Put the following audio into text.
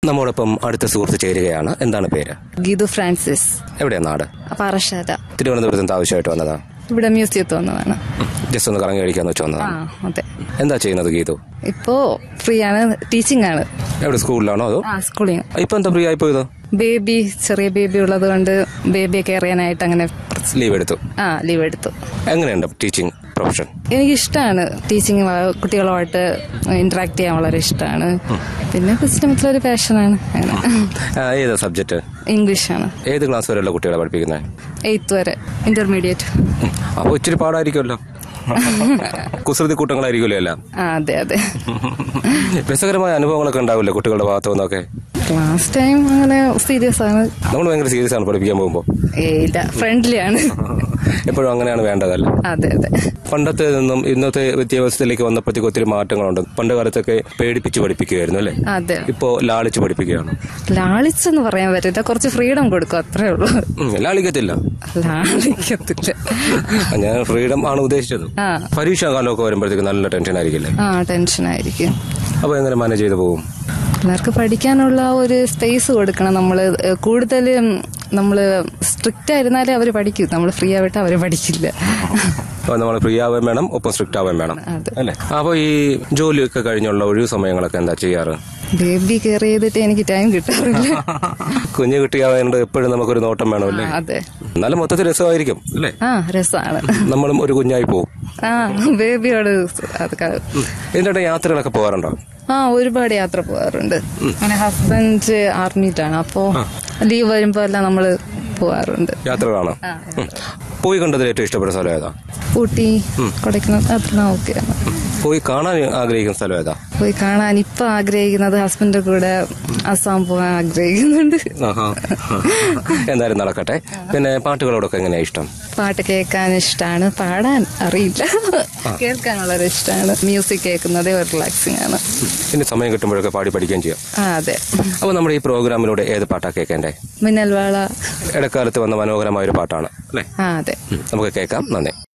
നമ്മോടൊപ്പം അടുത്ത സുഹൃത്ത് ചേരുകയാണ് എന്താണ് പേര് ഗീതു ഫ്രാൻസിസ് എവിടെയാ നാട് പാറശാല തിരുവനന്തപുരത്ത് നിന്ന് ആവശ്യമായിട്ട് വന്നതാ ഇവിടെ മ്യൂസിയത്തിൽ വന്നതാണ് ജസ്റ്റ് ഒന്ന് കറങ്ങി കഴിക്കാന്ന് വെച്ച് ആ വന്നതാ അതെ എന്താ ചെയ്യുന്നത് ഗീതു ഇപ്പോ ഫ്രീ ആണ് ടീച്ചിങ് ആണ് എവിടെ സ്കൂളിലാണോ അതോ ആ സ്കൂളിങ് ഇപ്പൊ എന്താ ഫ്രീ ആയി പോയത് ബേബി ചെറിയ ബേബി ഉള്ളത് കൊണ്ട് ബേബിയെ കെയർ ചെയ്യാനായിട്ട് അങ്ങനെ കുറച്ച് ലീവ് എടുത്തു ആ ലീവ് എടുത്തു എങ്ങനെയുണ്ട് ടീച്ചിങ് പ്രൊഫഷൻ എനിക്കിഷ്ടമാണ് ടീച്ചിങ് കുട്ടികളുമായിട്ട് ഇന്ററാക്ട് ചെയ്യാൻ വളരെ ഇഷ്ടമാണ് പിന്നെ പുസ്തകത്തിലൊരു പാഷനാണ് അങ്ങനെ ഏതാ സബ്ജക്ട് ഇംഗ്ലീഷാണ് ഏത് ക്ലാസ് വരെയുള്ള കുട്ടികളെ പഠിപ്പിക്കുന്നത് എയ്ത്ത് വരെ ഇന്റർമീഡിയറ്റ് അപ്പോൾ ഇച്ചിരി പാടായിരിക്കുമല്ലോ കുസൃതി കൂട്ടങ്ങളായിരിക്കുമല്ലോ എല്ലാം ആ അതെ അതെ രസകരമായ അനുഭവങ്ങളൊക്കെ ഉണ്ടാവില്ലേ കുട്ടികളുടെ ഭാഗത്തു നിന്നൊക്കെ ക്ലാസ് ടൈം അങ്ങനെ സീരിയസ് ആണ് നമ്മൾ ഭയങ്കര സീരിയസ് ആണ് പഠിപ്പിക്കാൻ പോകുമ്പോൾ ഏയ് ഇല്ല ഫ്രണ്ട്ലി ആണ് എപ്പോഴും അങ്ങനെയാണ് വേണ്ടതല്ല അതെ അതെ പണ്ടത്തെ നിന്നും ഇന്നത്തെ വിദ്യാഭ്യാസത്തിലേക്ക് വന്നപ്പോഴത്തേക്ക് ഒത്തിരി മാറ്റങ്ങളുണ്ട് പണ്ട് കാലത്തൊക്കെ പേടിപ്പിച്ച് പഠിപ്പിക്കുകയായിരുന്നു അല്ലേ അതെ ഇപ്പോ ലാളിച്ച് പഠിപ്പിക്കുകയാണ് ലാളിച്ചെന്ന് പറയാൻ പറ്റില്ല കുറച്ച് ഫ്രീഡം കൊടുക്കും അത്രേ ഉള്ളൂ ഉം, ലാളിക്കത്തില്ല ലാളിക്കത്തില്ല ഞാൻ ഫ്രീഡം ആണ് ഉദ്ദേശിച്ചത് ആ പരീക്ഷാ കാലമൊക്കെ വരുമ്പോഴത്തേക്ക് നല്ല ടെൻഷൻ ആയിരിക്കില്ലേ ആ ടെൻഷൻ ആയിരിക്കും അപ്പൊ എങ്ങനെ മാനേജ് ചെയ്ത് പോകും പിള്ളേർക്ക് പഠിക്കാനുള്ള ഒരു സ്പേസ് കൊടുക്കണം നമ്മൾ കൂടുതൽ നമ്മൾ സ്ട്രിക്റ്റ് ആയിരുന്നാലേ അവർ പഠിക്കൂ നമ്മൾ ഫ്രീ ആയിട്ട് അവർ പഠിക്കില്ല അപ്പൊ നമ്മൾ ഫ്രീ ആവാൻ വേണം ഒപ്പം സ്ട്രിക്റ്റ് ആവാൻ വേണം അതെ. അല്ലേ അപ്പൊ ഈ ജോലിയൊക്കെ കഴിഞ്ഞുള്ള ഒഴിവ് സമയങ്ങളൊക്കെ എന്താ ചെയ്യാറ് ബേബി കെയർ ചെയ്തിട്ട് എനിക്ക് ടൈം കിട്ടാറില്ല കുഞ്ഞു കുട്ടിയാവാണ്ട് എപ്പോഴും നമുക്കൊരു നോട്ടം വേണമല്ലേ ആ, അതെ എന്നാലും മൊത്തത്തിൽ രസമായിരിക്കും അല്ലേ ആ രസമാണ് നമ്മളും ഒരു കുഞ്ഞായി പോകും ആ ബേബിയോട് അത് ക- ഇതിന്റെ യാത്രകളൊക്കെ പോകാറുണ്ടോ ആ ഒരുപാട് യാത്ര പോകാറുണ്ട് അങ്ങനെ ഹസ്ബൻഡ് ആർമിയിലാണ് അപ്പോ ലീവ് വരുമ്പോ എല്ലാം നമ്മള് പോകാറുണ്ട് യാത്രകളാണ് ഉം. പോയി കണ്ടതിൽ ഏറ്റവും ഇഷ്ടപ്പെട്ട സ്ഥലം ഏതാ ഊട്ടി കൊടൈക്കനാൽ അതെല്ലാം ഓക്കെയാണ് പോയി കാണാൻ ആഗ്രഹിക്കുന്ന സ്ഥലം ഏതാ പോയി കാണാൻ ഇപ്പൊ ആഗ്രഹിക്കുന്നത് ഹസ്ബൻഡിന്റെ കൂടെ അസാം പോകാൻ ആഗ്രഹിക്കുന്നുണ്ട് ആഹാ. എന്തായാലും നടക്കട്ടെ പിന്നെ പാട്ടുകളോടൊക്കെ എങ്ങനെയാ ഇഷ്ടം പാട്ട് കേൾക്കാൻ ഇഷ്ടമാണ് പാടാൻ അറിയില്ല കേൾക്കാൻ വളരെ ഇഷ്ടമാണ് മ്യൂസിക് കേൾക്കുന്നത് ഒരു റിലാക്സിങ് ആണ് ഇനി സമയം കിട്ടുമ്പോഴൊക്കെ പാടി പഠിക്കുകയും ചെയ്യാം ആ അതെ അപ്പൊ നമ്മുടെ ഈ പ്രോഗ്രാമിലൂടെ ഏത് പാട്ടാ കേൾക്കേണ്ടേ മിന്നൽവാള ഇടക്കാലത്ത് വന്ന മനോഹരമായ ഒരു പാട്ടാണ് അല്ലേ ആ അതെ ഉം. നമുക്ക് കേൾക്കാം നന്ദി